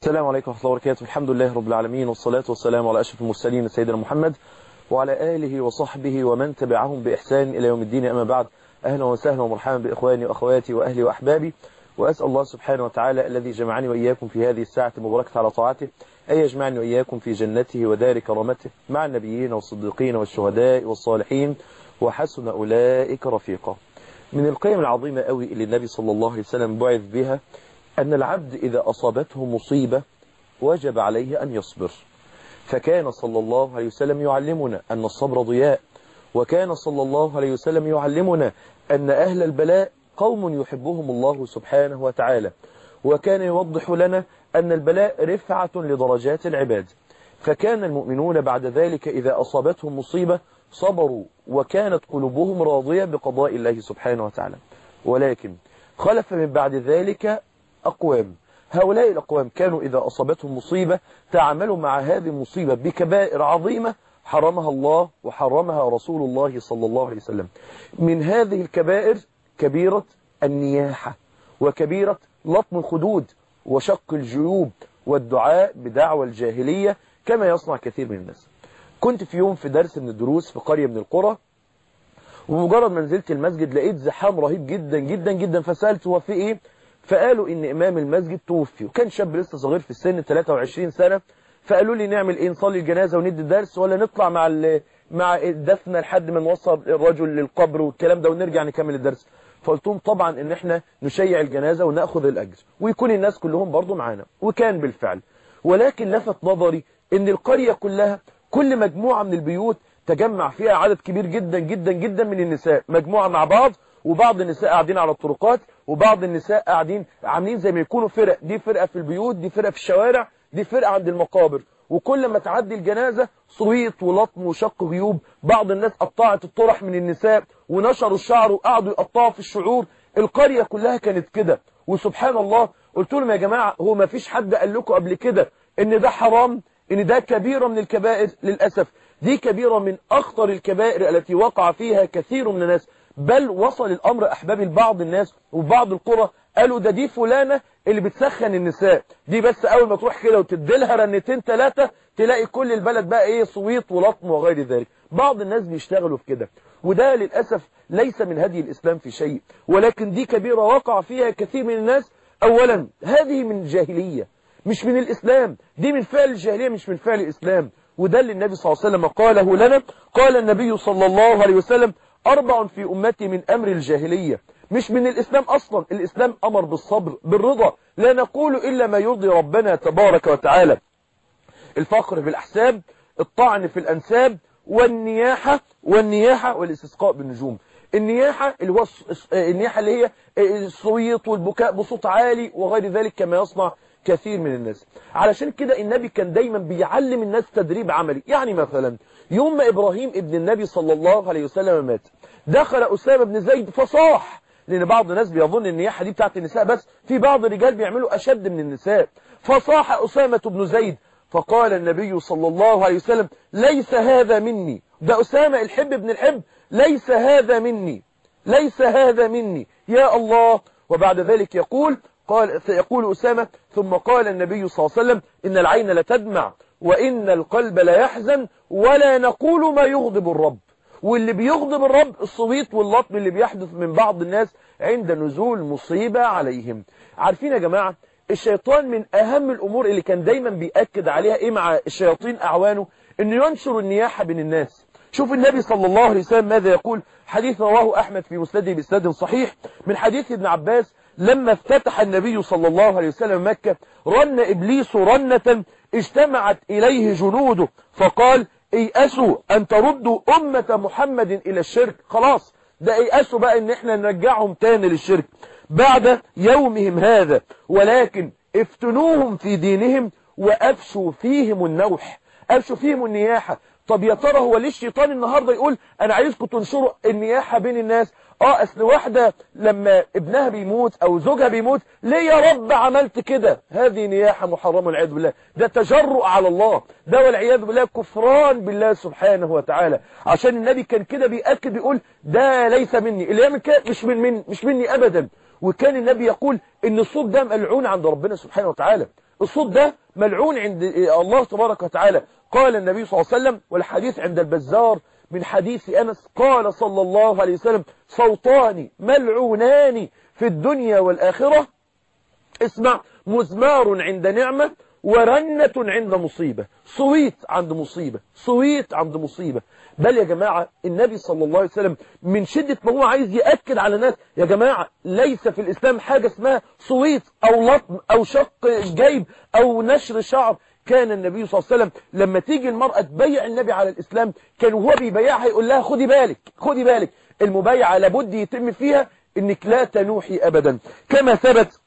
السلام عليكم ورحمة الله وبركاته الحمد لله رب العالمين والصلاة والسلام على أشرف المرسلين سيدنا محمد وعلى آله وصحبه ومن تبعهم بإحسان إلى يوم الدين أما بعد أهلا وسهلا ومرحبا بإخواني وأخواتي وأهلي وأحبابي وأسأل الله سبحانه وتعالى الذي جمعني وإياكم في هذه الساعة المباركة على طاعته أن يجمعني وإياكم في جنته ودار كرامته مع النبيين والصديقين والشهداء والصالحين وحسن أولئك رفيقا من القيم العظيمة قوي اللي النبي صلى الله عليه وسلم بعث بها أن العبد إذا أصابته مصيبة وجب عليه أن يصبر فكان صلى الله عليه وسلم يعلمنا أن الصبر ضياء وكان صلى الله عليه وسلم يعلمنا أن أهل البلاء قوم يحبهم الله سبحانه وتعالى وكان يوضح لنا أن البلاء رفعة لدرجات العباد فكان المؤمنون بعد ذلك إذا أصابتهم مصيبة صبروا وكانت قلوبهم راضية بقضاء الله سبحانه وتعالى ولكن خلف من بعد ذلك أقوام هؤلاء الأقوام كانوا إذا أصابتهم مصيبة تعاملوا مع هذه المصيبة بكبائر عظيمة حرمها الله وحرمها رسول الله صلى الله عليه وسلم من هذه الكبائر كبيرة النياحة وكبيرة لطم الخدود وشق الجيوب والدعاء بدعوى الجاهلية كما يصنع كثير من الناس كنت في يوم في درس من الدروس في قرية من القرى ومجرد ما نزلت المسجد لقيت زحام رهيب جدا جدا جدا فسألت هو في ايه فقالوا ان امام المسجد توفي وكان شاب لسه صغير في السن 23 سنة فقالوا لي نعمل ايه نصلي الجنازة وندي الدرس ولا نطلع مع مع الدفنة لحد ما نوصل الرجل للقبر والكلام ده ونرجع نكمل الدرس فقلت لهم طبعا ان احنا نشيع الجنازة وناخذ الاجر ويكون الناس كلهم برضو معانا وكان بالفعل ولكن لفت نظري ان القرية كلها كل مجموعة من البيوت تجمع فيها عدد كبير جدا جدا جدا من النساء مجموعة مع بعض وبعض النساء قاعدين على الطرقات وبعض النساء قاعدين عاملين زي ما يكونوا فرق دي فرقة في البيوت دي فرقة في الشوارع دي فرقة عند المقابر وكل ما تعدي الجنازة صويت ولطم وشق غيوب بعض الناس قطعت الطرح من النساء ونشروا الشعر وقعدوا يقطعوا في الشعور القرية كلها كانت كده وسبحان الله قلت لهم يا جماعة هو ما فيش حد قال لكم قبل كده ان ده حرام ان ده كبيرة من الكبائر للأسف دي كبيرة من أخطر الكبائر التي وقع فيها كثير من الناس بل وصل الأمر أحبابي لبعض الناس وبعض القرى قالوا ده دي فلانة اللي بتسخن النساء دي بس أول ما تروح كده وتديلها رنتين ثلاثة تلاقي كل البلد بقى إيه صويت ولطم وغير ذلك بعض الناس بيشتغلوا في كده وده للأسف ليس من هدي الإسلام في شيء ولكن دي كبيرة وقع فيها كثير من الناس أولا هذه من الجاهلية مش من الإسلام دي من فعل الجاهلية مش من فعل الإسلام وده اللي النبي صلى الله عليه وسلم قاله لنا قال النبي صلى الله عليه وسلم أربع في أمتي من أمر الجاهلية مش من الإسلام أصلا الإسلام أمر بالصبر بالرضا لا نقول إلا ما يرضي ربنا تبارك وتعالى الفقر في الأحساب الطعن في الأنساب والنياحة والنياحة والاستسقاء بالنجوم النياحة اللي هو النياحة اللي هي الصويت والبكاء بصوت عالي وغير ذلك كما يصنع كثير من الناس علشان كده النبي كان دايما بيعلم الناس تدريب عملي يعني مثلا يوم ما إبراهيم ابن النبي صلى الله عليه وسلم مات دخل أسامة بن زيد فصاح لأن بعض الناس بيظن ان النياحة دي بتاعت النساء بس في بعض الرجال بيعملوا أشد من النساء فصاح أسامة بن زيد فقال النبي صلى الله عليه وسلم ليس هذا مني ده أسامة الحب ابن الحب ليس هذا مني ليس هذا مني يا الله وبعد ذلك يقول قال يقول أسامة ثم قال النبي صلى الله عليه وسلم إن العين لتدمع وإن القلب لا يحزن ولا نقول ما يغضب الرب واللي بيغضب الرب الصويت واللطم اللي بيحدث من بعض الناس عند نزول مصيبة عليهم عارفين يا جماعة الشيطان من أهم الأمور اللي كان دايما بيأكد عليها إيه مع الشياطين أعوانه إنه ينشر النياحة بين الناس شوف النبي صلى الله عليه وسلم ماذا يقول حديث رواه أحمد في مسنده بإسناد صحيح من حديث ابن عباس لما افتتح النبي صلى الله عليه وسلم مكة رن إبليس رنة اجتمعت إليه جنوده فقال ايأسوا أن تردوا أمة محمد إلى الشرك خلاص ده ايأسوا بقى ان احنا نرجعهم تاني للشرك بعد يومهم هذا ولكن افتنوهم في دينهم وأفشوا فيهم النوح أفشوا فيهم النياحة طب يا ترى هو ليه الشيطان النهاردة يقول أنا عايزكم تنشروا النياحة بين الناس اه اصل واحدة لما ابنها بيموت او زوجها بيموت ليه يا رب عملت كده هذه نياحة محرمة والعياذ بالله ده تجرؤ على الله ده والعياذ بالله كفران بالله سبحانه وتعالى عشان النبي كان كده بيأكد بيقول ده ليس مني اللي يعمل كده مش من, من مش مني ابدا وكان النبي يقول ان الصوت ده ملعون عند ربنا سبحانه وتعالى الصوت ده ملعون عند الله تبارك وتعالى قال النبي صلى الله عليه وسلم والحديث عند البزار من حديث أنس قال صلى الله عليه وسلم صوتان ملعونان في الدنيا والآخرة اسمع مزمار عند نعمة ورنة عند مصيبة صويت عند مصيبة صويت عند مصيبة بل يا جماعة النبي صلى الله عليه وسلم من شدة ما هو عايز يأكد على الناس يا جماعة ليس في الإسلام حاجة اسمها صويت أو لطم أو شق جيب أو نشر شعر كان النبي صلى الله عليه وسلم لما تيجي المرأة تبيع النبي على الإسلام كان هو بيبيعها يقول لها خدي بالك خدي بالك المبايعة لابد يتم فيها انك لا تنوحي أبدا كما ثبت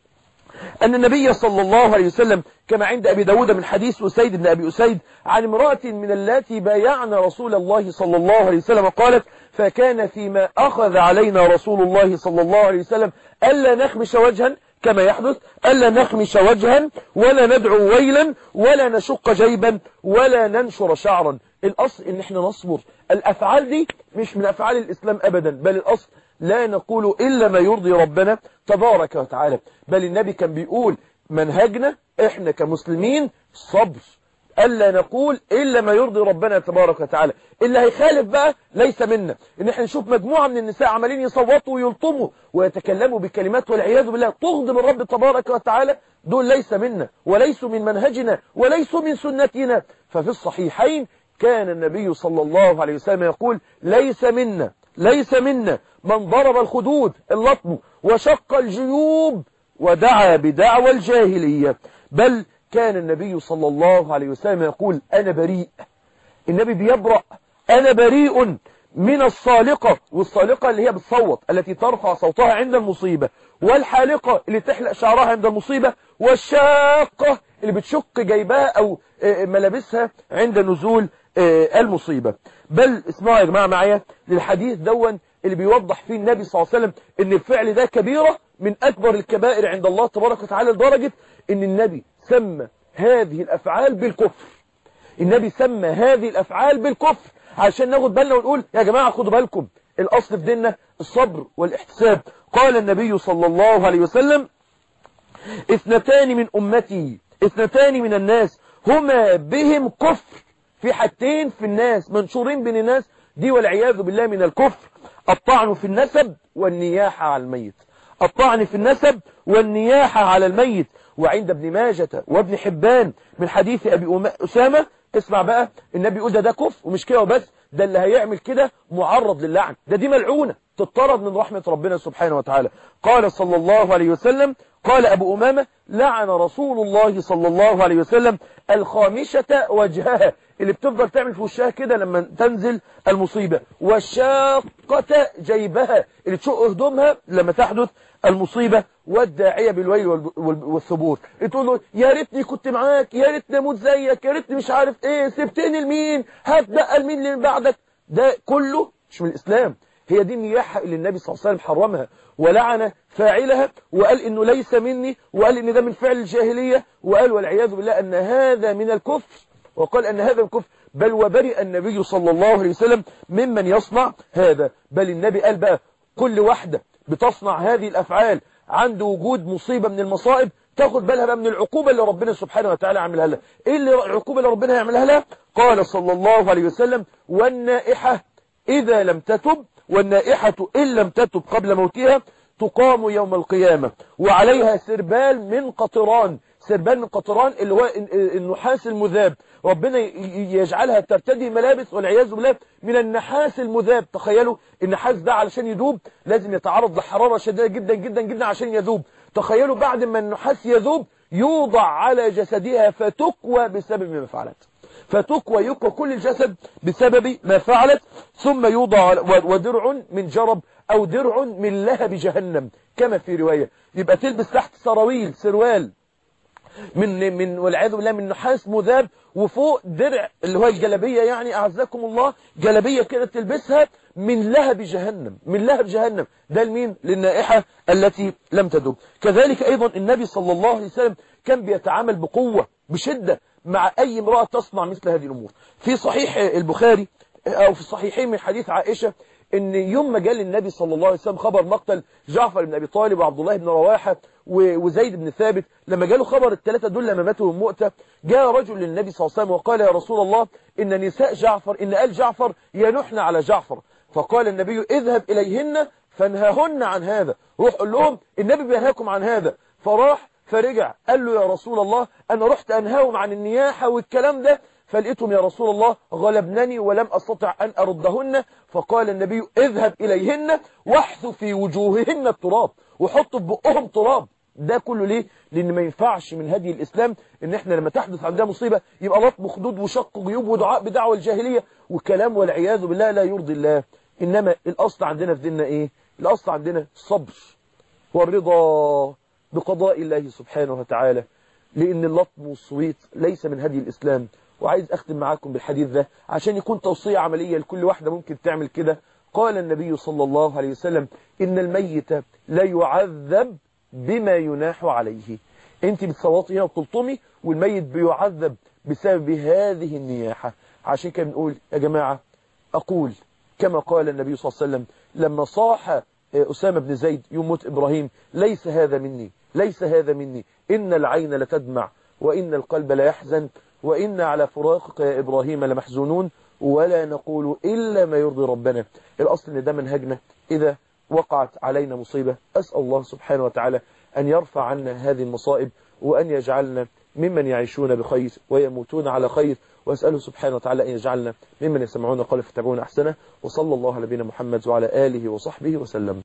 أن النبي صلى الله عليه وسلم كما عند أبي داود من حديث أسيد بن أبي أسيد عن امرأة من اللاتي بايعنا رسول الله صلى الله عليه وسلم قالت فكان فيما أخذ علينا رسول الله صلى الله عليه وسلم ألا نخمش وجها كما يحدث ألا نخمش وجها ولا ندعو ويلا ولا نشق جيبا ولا ننشر شعرا الأصل إن احنا نصبر الأفعال دي مش من أفعال الإسلام أبدا بل الأصل لا نقول إلا ما يرضي ربنا تبارك وتعالى بل النبي كان بيقول منهجنا احنا كمسلمين صبر ألا نقول إلا ما يرضي ربنا تبارك وتعالى اللي هيخالف بقى ليس منا إن احنا نشوف مجموعة من النساء عمالين يصوتوا ويلطموا ويتكلموا بكلمات والعياذ بالله تغضب الرب تبارك وتعالى دول ليس منا وليسوا من منهجنا وليسوا من سنتنا ففي الصحيحين كان النبي صلى الله عليه وسلم يقول ليس منا ليس منا من ضرب الخدود اللطم وشق الجيوب ودعا بدعوى الجاهلية بل كان النبي صلى الله عليه وسلم يقول أنا بريء النبي بيبرأ أنا بريء من الصالقة والصالقة اللي هي بتصوت التي ترفع صوتها عند المصيبة والحالقة اللي تحلق شعرها عند المصيبة والشاقة اللي بتشق جيبها أو ملابسها عند نزول المصيبة بل اسمعوا يا جماعة معايا للحديث دون اللي بيوضح فيه النبي صلى الله عليه وسلم ان الفعل ده كبيرة من أكبر الكبائر عند الله تبارك وتعالى لدرجة ان النبي سمى هذه الأفعال بالكفر النبي سمى هذه الأفعال بالكفر عشان ناخد بالنا ونقول يا جماعة خدوا بالكم الأصل في ديننا الصبر والاحتساب قال النبي صلى الله عليه وسلم اثنتان من أمتي اثنتان من الناس هما بهم كفر في حاجتين في الناس منشورين بين الناس دي والعياذ بالله من الكفر الطعن في النسب والنياحة على الميت الطعن في النسب والنياحة على الميت وعند ابن ماجة وابن حبان من حديث أبي أسامة اسمع بقى النبي يقول ده ده كفر ومش كده وبس ده اللي هيعمل كده معرض للعن ده دي ملعونة تطرد من رحمة ربنا سبحانه وتعالى قال صلى الله عليه وسلم قال أبو أمامة لعن رسول الله صلى الله عليه وسلم الخامشة وجهها اللي بتفضل تعمل في وشها كده لما تنزل المصيبة والشاقة جيبها اللي تشق هدومها لما تحدث المصيبة والداعية بالويل والثبور تقول له يا ريتني كنت معاك يا ريتني اموت زيك يا ريتني مش عارف ايه سبتني لمين هتبقى لمين اللي من بعدك ده كله مش من الإسلام هي دي النياحة اللي النبي صلى الله عليه وسلم حرمها ولعن فاعلها وقال انه ليس مني وقال ان ده من فعل الجاهلية وقال والعياذ بالله ان هذا من الكفر وقال ان هذا الكفر بل وبرئ النبي صلى الله عليه وسلم ممن يصنع هذا بل النبي قال بقى كل واحدة بتصنع هذه الافعال عند وجود مصيبة من المصائب تاخد بالها بقى من العقوبة اللي ربنا سبحانه وتعالى عملها لها ايه اللي العقوبة اللي ربنا يعملها لها قال صلى الله عليه وسلم والنائحة اذا لم تتب والنائحة إن لم تتب قبل موتها تقام يوم القيامة وعليها سربال من قطران سربال من قطران اللي هو النحاس المذاب ربنا يجعلها ترتدي ملابس والعياذ بالله من النحاس المذاب تخيلوا النحاس ده علشان يذوب لازم يتعرض لحرارة شديدة جدا جدا جدا عشان يذوب تخيلوا بعد ما النحاس يذوب يوضع على جسدها فتكوى بسبب ما فعلت فتكوى يكوى كل الجسد بسبب ما فعلت ثم يوضع ودرع من جرب أو درع من لهب جهنم كما في رواية يبقى تلبس تحت سراويل سروال من من والعياذ بالله من نحاس مذاب وفوق درع اللي هو الجلبية يعني أعزكم الله جلبية كده تلبسها من لهب جهنم من لهب جهنم ده لمين للنائحة التي لم تدب كذلك أيضا النبي صلى الله عليه وسلم كان بيتعامل بقوة بشدة مع أي امرأة تصنع مثل هذه الأمور في صحيح البخاري أو في الصحيحين من حديث عائشة ان يوم ما جاء للنبي صلى الله عليه وسلم خبر مقتل جعفر بن ابي طالب وعبد الله بن رواحه وزيد بن ثابت لما جاله خبر الثلاثه دول لما ماتوا من مؤته جاء رجل للنبي صلى الله عليه وسلم وقال يا رسول الله ان نساء جعفر ان ال جعفر ينحن على جعفر فقال النبي اذهب اليهن فانهاهن عن هذا روح قول لهم النبي بينهاكم عن هذا فراح فرجع قال له يا رسول الله انا رحت انهاهم عن النياحه والكلام ده فلقيتهم يا رسول الله غلبنني ولم أستطع أن أردهن فقال النبي اذهب إليهن واحث في وجوههن التراب وحط في بقهم تراب ده كله ليه لان ما ينفعش من هدي الاسلام ان احنا لما تحدث عندنا مصيبه يبقى لطم خدود وشق جيوب ودعاء بدعوى الجاهليه وكلام والعياذ بالله لا يرضي الله انما الاصل عندنا في ديننا ايه الاصل عندنا الصبر والرضا بقضاء الله سبحانه وتعالى لان اللطم والصويت ليس من هدي الاسلام وعايز أختم معاكم بالحديث ده عشان يكون توصية عملية لكل واحدة ممكن تعمل كده قال النبي صلى الله عليه وسلم إن الميت لا يعذب بما يناح عليه انت بتصوتي هنا وبتلطمي والميت بيعذب بسبب هذه النياحة عشان كده بنقول يا جماعة أقول كما قال النبي صلى الله عليه وسلم لما صاح أسامة بن زيد يوم موت إبراهيم ليس هذا مني ليس هذا مني إن العين لتدمع وإن القلب لا يحزن وإن على فراقك يا إبراهيم لمحزونون ولا نقول إلا ما يرضي ربنا الأصل أن ده منهجنا إذا وقعت علينا مصيبة أسأل الله سبحانه وتعالى أن يرفع عنا هذه المصائب وأن يجعلنا ممن يعيشون بخير ويموتون على خير وأسأله سبحانه وتعالى أن يجعلنا ممن يسمعون قال فتبعون أحسنه وصلى الله على نبينا محمد وعلى آله وصحبه وسلم